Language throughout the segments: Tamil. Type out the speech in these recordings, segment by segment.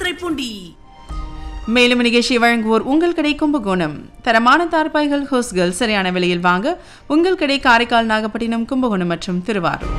திருத்துறைப்பூண்டி மேலும் நிகழ்ச்சி வழங்குவோர் உங்கள் கடை கும்பகோணம் தரமான தார்பாய்கள் ஹோஸ்கள் சரியான விலையில் வாங்க உங்கள் கடை காரைக்கால் நாகப்பட்டினம் கும்பகோணம் மற்றும் திருவாரூர்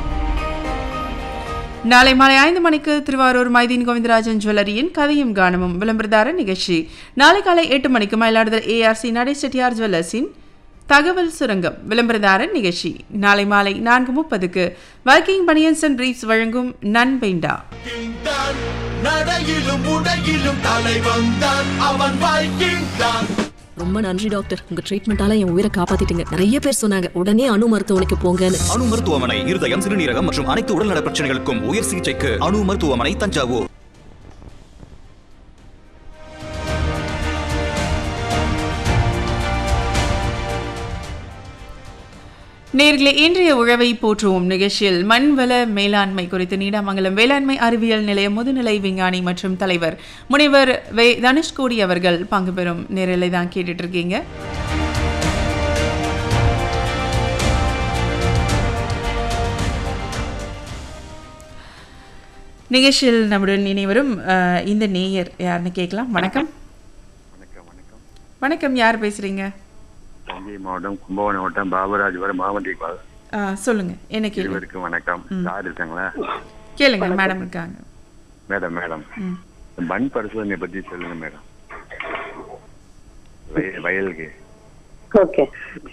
நாளை மாலை ஐந்து மணிக்கு திருவாரூர் மைதீன் கோவிந்தராஜன் ஜுவல்லரியின் கதையும் கானமும் விளம்பரதார நிகழ்ச்சி நாளை காலை எட்டு மணிக்கு மயிலாடுதுறை ஏஆர்சி நடை செட்டியார் ஜுவல்லர்ஸின் தகவல் சுரங்கம் விளம்பரதார நிகழ்ச்சி நாளை மாலை நான்கு முப்பதுக்கு வைக்கிங் பனியன்ஸ் அண்ட் பிரீப்ஸ் வழங்கும் நன்பெண்டா வைக்கிங் தான் நடையிலும் உடையிலும் தலைவன் தான் அவன் வைக்கிங் தான் ரொம்ப நன்றி டாக்டர் உங்க ட்ரீட்மெண்டால என் உயிரை காப்பாத்திட்டீங்க நிறைய பேர் சொன்னாங்க உடனே அணு மருத்துவமனைக்கு போங்கன்னு அணு மருத்துவமனை இருதயம் சிறுநீரகம் மற்றும் அனைத்து உடல்நல பிரச்சனைகளுக்கும் உயர் சிகிச்சைக்கு அணு மருத்துவமனை தஞ்சாவூர் நேர்களே இன்றைய உழவை போற்றுவோம் நிகழ்ச்சியில் மண்வள மேலாண்மை குறித்து நீடாமங்கலம் வேளாண்மை அறிவியல் நிலைய முதுநிலை விஞ்ஞானி மற்றும் தலைவர் முனைவர் வே தனுஷ்கோடி அவர்கள் பங்கு பெறும் நேரலை தான் கேட்டுட்டு இருக்கீங்க நிகழ்ச்சியில் நம்முடன் இணைவரும் அஹ், இந்த நேயர் யாருன்னு கேட்கலாம் வணக்கம் வணக்கம் வணக்கம் வணக்கம் யார் பேசுறீங்க தஞ்சை மாவட்டம் கும்பகோணம் மாவட்டம் பாபராஜபுரம் மாவண்டி அஹ், சொல்லுங்க என்ன கேள்வி இருவருக்கும் வணக்கம் சார் இருக்காங்களா கேளுங்க மேடம் இருக்காங்க மேடம் மேடம் ம். இந்த மண் பரிசோதனை பத்தி சொல்லுங்க மேடம் வய- வயலுக்கு ஓகே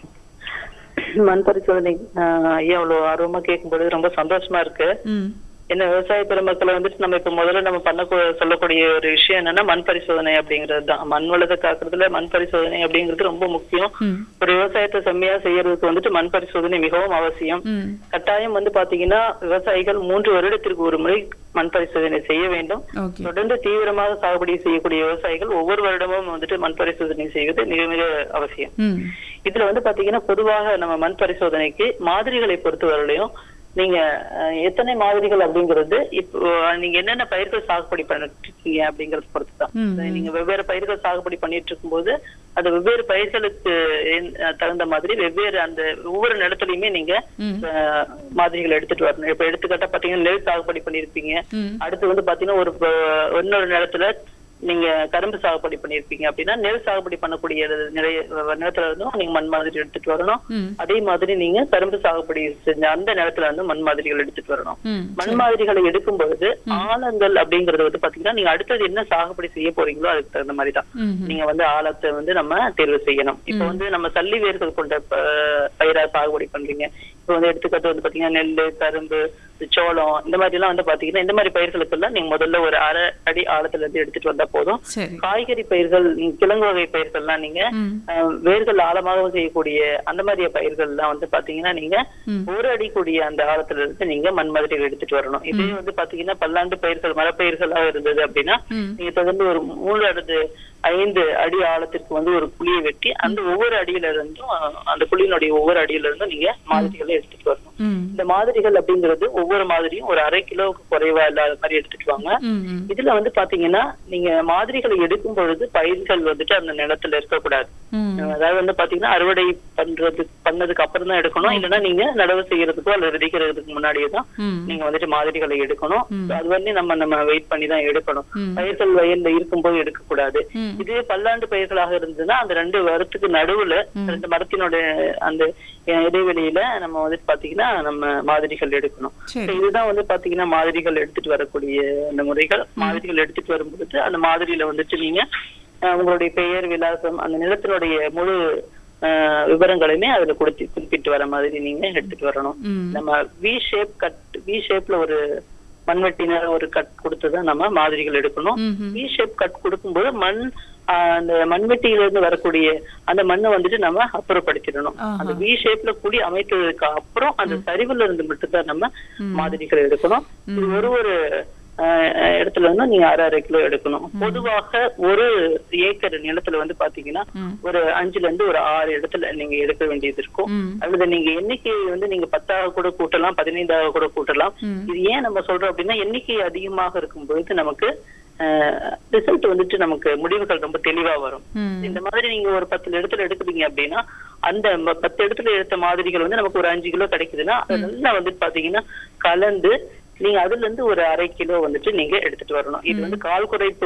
மண் பரிசோதனை ஆஹ், ஐயா அவ்வளவு ஆர்வமா கேட்கும்போது ரொம்ப சந்தோஷமா இருக்கு ம் என்ன விவசாய பெருமக்களை வந்துட்டு நம்ம இப்ப முதல்ல நம்ம பண்ண சொல்லக்கூடிய ஒரு விஷயம் என்னன்னா மண் பரிசோதனை அப்படிங்கிறது தான் மண் வளத்தை காக்குறதுல மண் பரிசோதனை அப்படிங்கிறது ரொம்ப முக்கியம் ம் ஒரு விவசாயத்தை செம்மையா செய்யறதுக்கு வந்துட்டு மண் பரிசோதனை மிகவும் அவசியம் ம் கட்டாயம் வந்து பாத்தீங்கன்னா விவசாயிகள் மூன்று வருடத்திற்கு ஒரு முறை மண் பரிசோதனை செய்ய வேண்டும் ஓகே தொடர்ந்து தீவிரமாக சாகுபடி செய்யக்கூடிய விவசாயிகள் ஒவ்வொரு வருடமும் வந்துட்டு மண் பரிசோதனை செய்வது மிக மிக அவசியம் ம் இதுல வந்து பாத்தீங்கன்னா பொதுவாக நம்ம மண் பரிசோதனைக்கு மாதிரிகளை பொறுத்தவரையிலையும் நீங்க அஹ், எத்தனை மாதிரிகள் அப்படிங்கிறது இப்போ அஹ், நீங்க என்னென்ன பயிர்கள் சாகுபடி பண்ணிட்டு இருக்கீங்க அப்படிங்கறது பொறுத்து தான் ம், நீங்க வெவ்வேறு பயிர்கள் சாகுபடி பண்ணிட்டு இருக்கும்போது அது வெவ்வேறு பயிர்களுக்கு என்- அஹ், தகுந்த மாதிரி வெவ்வேறு அந்த ஒவ்வொரு நிலத்துலயுமே நீங்க ம். அஹ், மாதிரிகள் எடுத்துட்டு வரணும் இப்ப எடுத்துக்காட்டா பாத்தீங்கன்னா நெல் சாகுபடி பண்ணிருப்பீங்க ம். அடுத்து வந்து பாத்தீங்கன்னா ஒரு ப- இன்னொரு நிலத்துல நீங்க கரும்பு சாகுபடி பண்ணிருப்பீங்க அப்படின்னா நெல் சாகுபடி பண்ணக்கூடிய நிறைய நிலத்துல இருந்தும் நீங்க மண் மாதிரி எடுத்துட்டு வரணும் ம். அதே மாதிரி நீங்க கரும்பு சாகுபடி செஞ்ச அந்த நிலத்துல இருந்து மண் மாதிரிகள் எடுத்துட்டு வரணும் ம் மண் மாதிரிகளை எடுக்கும் பொழுது ஆழங்கள் அப்படிங்கறது வந்து பாத்தீங்கன்னா நீங்க அடுத்தது என்ன சாகுபடி செய்ய போறீங்களோ அதுக்கு தகுந்த மாதிரி தான் ம் நீங்க வந்து ஆழத்தை வந்து நம்ம தேர்வு செய்யணும் இப்ப வந்து நம்ம சல்லி வேர்கள் கொண்ட ப- பயிரா சாகுபடி பண்றீங்க இப்ப வந்து எடுத்துக்காட்டு வந்து பாத்தீங்கன்னா நெல்லு கரும்பு சோளம் இந்த மாதிரி எல்லாம் வந்து பாத்தீங்கன்னா இந்த மாதிரி பயிர்களுக்கு எல்லாம் நீங்க முதல்ல ஒரு அரை அடி ஆழத்துல இருந்து எடுத்துட்டு வந்தா போதும் சரி காய்கறி பயிர்கள் நீங்க கிழங்கு வகை பயிர்கள்லாம் நீங்க ம் அஹ், வேர்கள் ஆழமாக செய்யக்கூடிய அந்த மாதிரி பயிர்கள்லாம் வந்து பாத்தீங்கன்னா நீங்க ம். ஒரு அடி கூடிய அந்த ஆழத்துல இருந்து நீங்க மண் மாதிரிகள் எடுத்துட்டு வரணும் இதே வந்து பாத்தீங்கன்னா பல்லாண்டு பயிர்கள் மரப்பயிர்களா இருந்தது அப்படின்னா ம். நீங்க தொடர்ந்து ஒரு மூணு அடுத்து ஐந்து அடி ஆழத்திற்கு வந்து ஒரு குழியை வெட்டி அந்த ஒவ்வொரு அடியில இருந்தும் அஹ், அந்த குழியினுடைய ஒவ்வொரு அடியில இருந்தும் நீங்க மாதிரிகளை எடுத்துட்டு வரணும் ம் இந்த மாதிரிகள் அப்படிங்கிறது ஒவ்வொரு மாதிரியும் ஒரு அரை கிலோவுக்கு குறைவா இல்லாத மாதிரி எடுத்துட்டு வாங்க ம் ம் இதுல வந்து பாத்தீங்கன்னா நீங்க மாதிரிகளை எடுக்கும் பொழுது பயிர்கள் வந்துட்டு அந்த நிலத்துல இருக்கக்கூடாது ம் அதாவது வந்து பாத்தீங்கன்னா அறுவடை பண்றது பண்ணதுக்கு அப்புறம் தான் எடுக்கணும் இல்லைன்னா நீங்க நடவு செய்யறதுக்கோ அல்லது விதைக்கிறதுக்கு முன்னாடியே தான் ம் நீங்க வந்துட்டு மாதிரிகளை எடுக்கணும் அது வந்து நம்ம நம்ம வெயிட் பண்ணி தான் எடுக்கணும் ம். பயிர்கள் வயல்ல இருக்கும்போது எடுக்க கூடாது ம். இதே பல்லாண்டு பயிர்களாக இருந்ததுன்னா அந்த ரெண்டு மரத்துக்கு நடுவுல ரெண்டு மரத்தினோட அந்த அஹ், இடைவெளியில நம்ம வந்துட்டு பாத்தீங்கன்னா நம்ம மாதிரிகள் எடுக்கணும் சரி. So இதுதான் வந்து பாத்தீங்கன்னா மாதிரிகள் எடுத்துட்டு வரக்கூடிய அந்த முறைகள் மாதிரிகள் எடுத்துட்டு வரும்பொழுது அந்த மாதிரியில வந்துட்டு நீங்க அஹ், உங்களுடைய பெயர் விலாசம் அந்த நிலத்தினுடைய முழு அஹ், விவரங்களையுமே அதுல கொடுத்து குறிப்பிட்டு வர மாதிரி நீங்க எடுத்துட்டு வரணும் ம் நம்ம வி ஷேப் கட் வி ஷேப்ல ஒரு மண்வெட்டினர் ஒரு கட் கொடுத்துதான் நம்ம மாதிரிகள் எடுக்கணும் ம்ஹும். வி ஷேப் கட் கொடுக்கும்போது மண் ஆஹ், அந்த மண்வெட்டியில இருந்து வரக்கூடிய அந்த மண்ணை வந்துட்டு நம்ம அப்புறப்படுத்திடணும் ஆஹா. அந்த வி ஷேப்ல கூடி அமைத்ததுக்கு அப்புறம் அந்த சரிவுல இருந்து மட்டும்தான் நம்ம மாதிரிகள் எடுக்கணும் இது ஒரு ஒரு ஆஹ், இடத்துல வந்து நீங்க அரை அரை கிலோ எடுக்கணும் பொதுவாக ஒரு ஏக்கர் நிலத்துல வந்து பாத்தீங்கன்னா ம். ஒரு அஞ்சுல இருந்து ஒரு ஆறு இடத்துல நீங்க எடுக்க வேண்டியது இருக்கும் ம் அல்லது நீங்க எண்ணிக்கை வந்து நீங்க பத்தாக கூட கூட்டலாம் பதினைந்தாக கூட கூட்டலாம் ம். இது ஏன் நம்ம சொல்றோம் அப்படின்னா எண்ணிக்கை அதிகமாக இருக்கும் பொழுது நமக்கு ரிசல்ட் வந்துட்டு நமக்கு முடிவுகள் ரொம்ப தெளிவா வரும் ம் இந்த மாதிரி நீங்க ஒரு பத்து இடத்துல எடுக்குறீங்க அப்படின்னா அந்த ம- பத்து இடத்துல எடுத்த மாதிரிகள் வந்து நமக்கு ஒரு அஞ்சு கிலோ கிடைக்குதுன்னா அது நல்லா வந்துட்டு பாத்தீங்கன்னா கலந்து நீங்க அதுல இருந்து ஒரு அரை கிலோ வந்துட்டு நீங்க எடுத்துட்டு வரணும் இது வந்து கால் குறைப்பு